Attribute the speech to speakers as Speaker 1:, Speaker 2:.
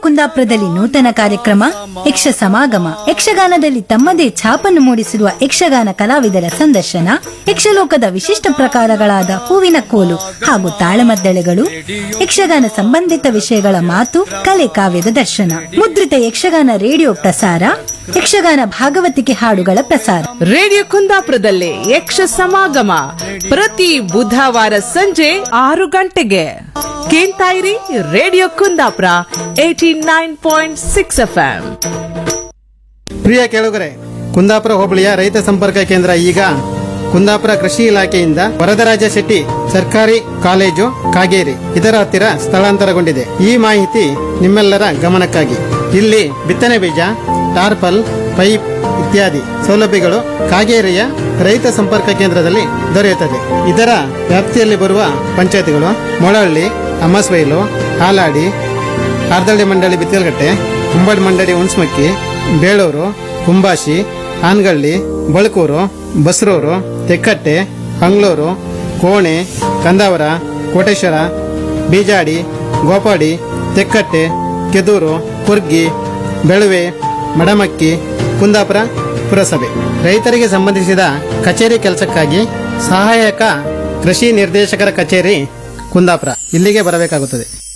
Speaker 1: ಕುಂದಾಪುರದಲ್ಲಿ ನೂತನ ಕಾರ್ಯಕ್ರಮ ಯಕ್ಷ ಸಮಾಗಮ ಯಕ್ಷಗಾನದಲ್ಲಿ ತಮ್ಮದೇ ಛಾಪನ್ನು ಮೂಡಿಸಿರುವ ಯಕ್ಷಗಾನ ಕಲಾವಿದರ ಸಂದರ್ಶನ ಯಕ್ಷಲೋಕದ ವಿಶಿಷ್ಟ ಪ್ರಕಾರಗಳಾದ ಹೂವಿನ ಕೋಲು ಹಾಗೂ ತಾಳಮದ್ದಳೆಗಳು ಯಕ್ಷಗಾನ ಸಂಬಂಧಿತ ವಿಷಯಗಳ ಮಾತು ಕಲೆ ಕಾವ್ಯದ ದರ್ಶನ ಮುದ್ರಿತ ಯಕ್ಷಗಾನ ರೇಡಿಯೋ ಪ್ರಸಾರ ಯಕ್ಷಗಾನ ಭಾಗವತಿಕೆ ಹಾಡುಗಳ ಪ್ರಸಾರ
Speaker 2: ರೇಡಿಯೋ ಕುಂದಾಪುರದಲ್ಲಿ ಯಕ್ಷ ಸಮಾಗಮ ಪ್ರತಿ ಬುಧವಾರ ಸಂಜೆ ಆರು ಗಂಟೆಗೆ ಕೇಳ್ತಾ ಇರಿ radio Kundapura eighty nine point six F
Speaker 3: ಪ್ರಿಯ ಕೇಳುಗರೆ ಕುಂದಾಪುರ ಹೋಬಳಿಯ ರೈತ ಸಂಪರ್ಕ ಕೇಂದ್ರ ಈಗ ಕುಂದಾಪುರ ಕೃಷಿ ಇಲಾಖೆಯಿಂದ ವರದರಾಜ ಶೆಟ್ಟಿ ಸರ್ಕಾರಿ ಕಾಲೇಜು ಕಾಗೇರಿ ಇದರ ಹತ್ತಿರ ಸ್ಥಳಾಂತರಗೊಂಡಿದೆ ಈ ಮಾಹಿತಿ ನಿಮ್ಮೆಲ್ಲರ ಗಮನಕ್ಕಾಗಿ ಇಲ್ಲಿ ಬಿತ್ತನೆ ಬೀಜ ಟಾರ್ಪಲ್ ಪೈಪ್ ಇತ್ಯಾದಿ ಸೌಲಭ್ಯಗಳು ಕಾಗೇರಿಯ ರೈತ ಸಂಪರ್ಕ ಕೇಂದ್ರದಲ್ಲಿ ದೊರೆಯುತ್ತದೆ ಇದರ ವ್ಯಾಪ್ತಿಯಲ್ಲಿ ಬರುವ ಪಂಚಾಯತಿಗಳು ಮೊಳಹಳ್ಳಿ ಅಮ್ಮಸ್ಬೈಲು ಹಾಲಾಡಿ ಆರ್ದಳ್ಳಿ ಮಂಡಳಿ ಬಿತ್ತಲ್ಗಟ್ಟೆ ಕುಂಬಡ್ ಮಂಡಳಿ ಹುಣಸ್ಮಕ್ಕಿ ಬೇಳೂರು ಕುಂಬಾಶಿ ಆನ್ಗಳ್ಳಿ ಬಳಕೂರು ಬಸ್ರೂರು ತೆಕ್ಕಟ್ಟೆ ಹಂಗ್ಳೂರು ಕೋಣೆ ಕಂದಾವರ ಕೋಟೇಶ್ವರ ಬೀಜಾಡಿ ಗೋಪಾಡಿ ತೆಕ್ಕಟ್ಟೆ ಕೆದೂರು ಕುರ್ಗಿ ಬೆಳುವೆ ಮಡಮಕ್ಕಿ ಕುಂದಾಪುರ ಪುರಸಭೆ ರೈತರಿಗೆ ಸಂಬಂಧಿಸಿದ ಕಚೇರಿ ಕೆಲಸಕ್ಕಾಗಿ ಸಹಾಯಕ ಕೃಷಿ ನಿರ್ದೇಶಕರ ಕಚೇರಿ ಕುಂದಾಪುರ ಇಲ್ಲಿಗೆ ಬರಬೇಕಾಗುತ್ತದೆ